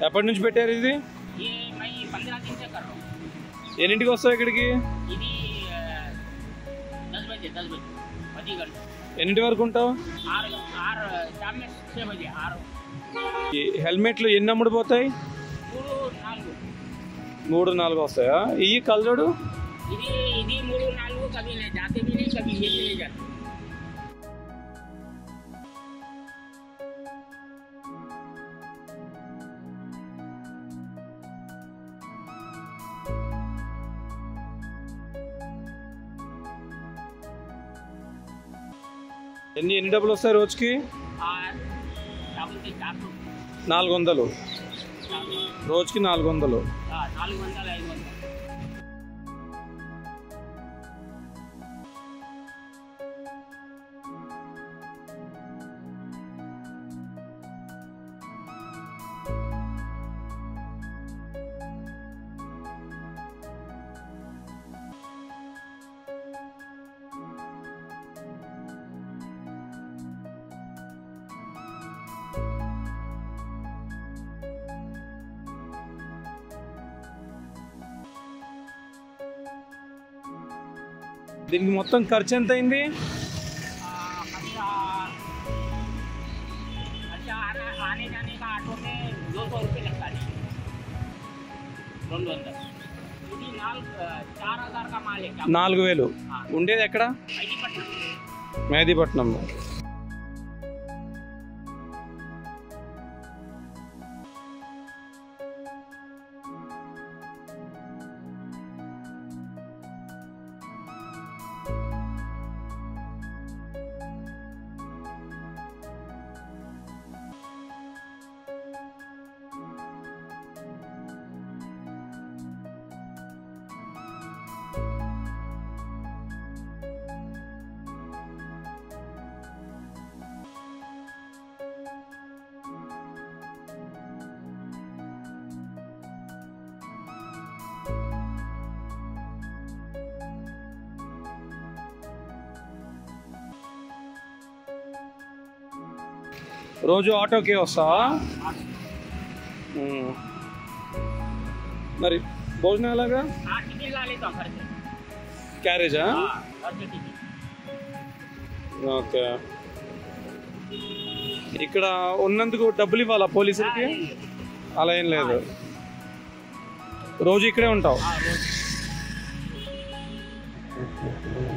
ఎప్పటి నుంచి పెట్టారు ఇది ये मैं पंद्रह दिन से कर रहा हूँ ఎన్నింటికి వస్తావు ఇక్కడికి ఇది दस बजे दस बजे पति घंटे ఎన్నింటి వరకు ఉంటావు आर आर शाम में छः बजे आर ఈ హెల్మెట్లు ఎన్ని అమ్ముడు పోతాయి మూడు నాలుగు మూడు నాలుగు వస్తాయా ఈ కలజోడు ఇది ఇది మూడు నాలుగు कभी ले जाते भी नहीं कभी ये भी ले जाते ఎన్ని ఎన్ని డబ్బులు వస్తాయి రోజుకి और चावल के चार सौ నాలుగు వందలు चार सौ రోజుకి నాలుగు వందలు हाँ, నాలుగు వందలు ఐదు వందలు దీనికి మొత్తం ఖర్చు ఎంత అయింది आ, खर्चा खर्चा आना आने जाने का ऑटो में दो सौ रुपये लगता है రెండు వందలు ఇది నాలుగు చార్ హజార్ కా మాల్ है क्या నాలుగు వేలు ఉండేది ఎక్కడ మెహదీపట్నం మేదీపట్నం రోజు ఆటోకే వస్తావా ఉమ్. మరి భోజనం ఎలాగా हाँ टिफिन ला लेता हूँ घर से క్యారేజా हाँ घर से टिफिन ఓకే ఇక్కడ ఉన్నందుకు డబ్బులు ఇవ్వాలా పోలీసులకి అలా ఏం లేదు రోజు ఇక్కడే ఉంటావు हाँ रोज